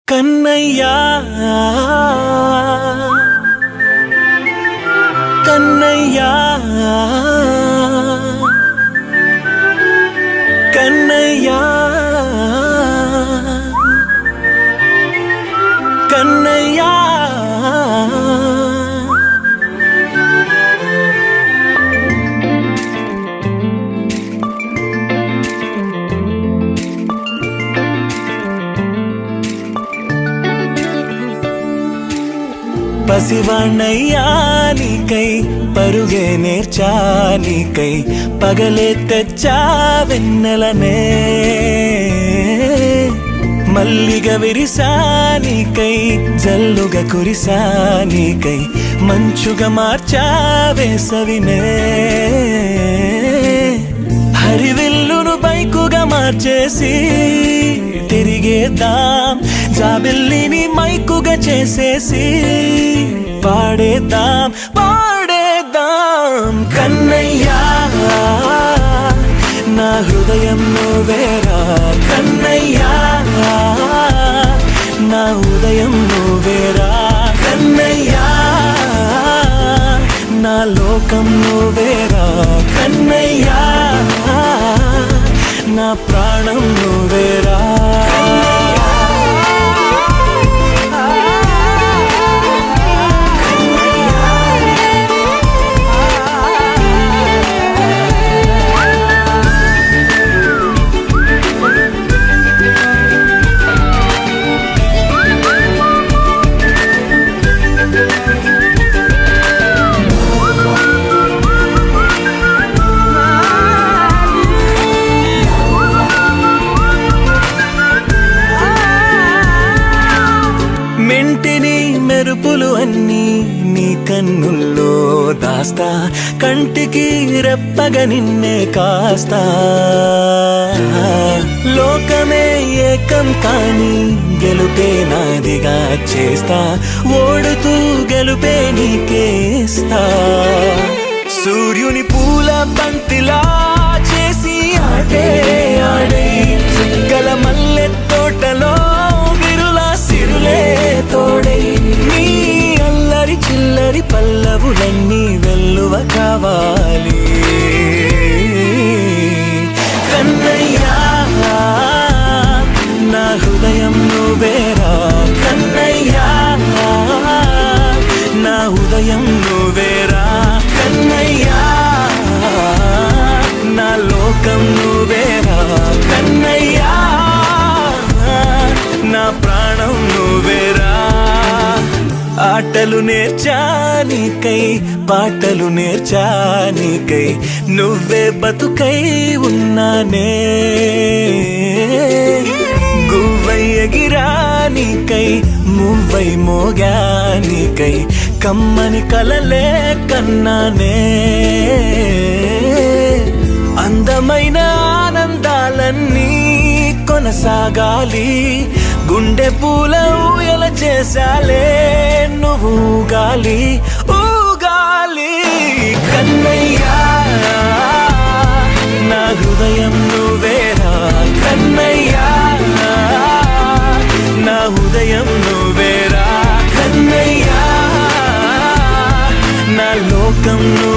కన్నయ్యా కన్నయ్యా కన్నయ్యా కన్నయ్యా పసివాణ్ణయ్యా నీకై పరుగే నేర్చా నీకై పగలే తెచ్చా వెన్నెలనే మల్లిగ విరిసా నీకై జల్లుగా కురిసా నీకై మంచుగా మార్చా వేసవినే హరివిల్లును బైకుగా మార్చేసి తిరిగేద్దాం జాబిల్లిని మైకుగా చేసేసి పాడేద్దాం పాడేద్దాం కన్నయ్యా నా హృదయం నువ్వేరా కన్నయ్యా నా ఉదయం నువ్వేరా కన్నయ్యా నా లోకం నువ్వేరా కన్నయ్యా నా ప్రాణం నువ్వేరా మెంటిని మెరుపులు అన్నీ నీ కన్నుల్లో దాస్తా కంటికి రెప్పగా నిన్నే కాస్తా లోకమే ఏకం కాని గెలుపే నాదిగా చేస్తా ఓడుతూ గెలుపే నీకేస్తా సూర్యుని పూల బంతిలా చేసి ఆడే ఆడే చుక్కల మల్లె తోటలో విరుల సిరులే తోడై నీ అల్లరి చిల్లరి పల్లవులన్నీ వెల్లువ కావాలి కన్నయ్యా నా హృదయం నువ్వేరా కన్నయ్యా నా ఉదయం నువ్వేరా కన్నయ్యా నా లోకం నువ్వేరా కన్నయ్యా నా ప్రాణం నువ్వేరా ఆటలు నేర్చానికై పాటలు నేర్చానికై నువ్వే బతుకై ఉన్నానే గువ్వై ఎగిరానికై మువ్వై మోగానికై కమ్మని కలలే కన్నానే అందమైన ఆనందాలన్నీ కొనసాగాలి గుండె పూల ఊయల చేశాలే నువ్వు ఊగాలి ఊగాలి కన్నయ్యా నా హృదయం నువ్వేరా కన్నయ్యా నా ఉదయం నువ్వేరా కన్నయ్యా నా లోకం నువ్వు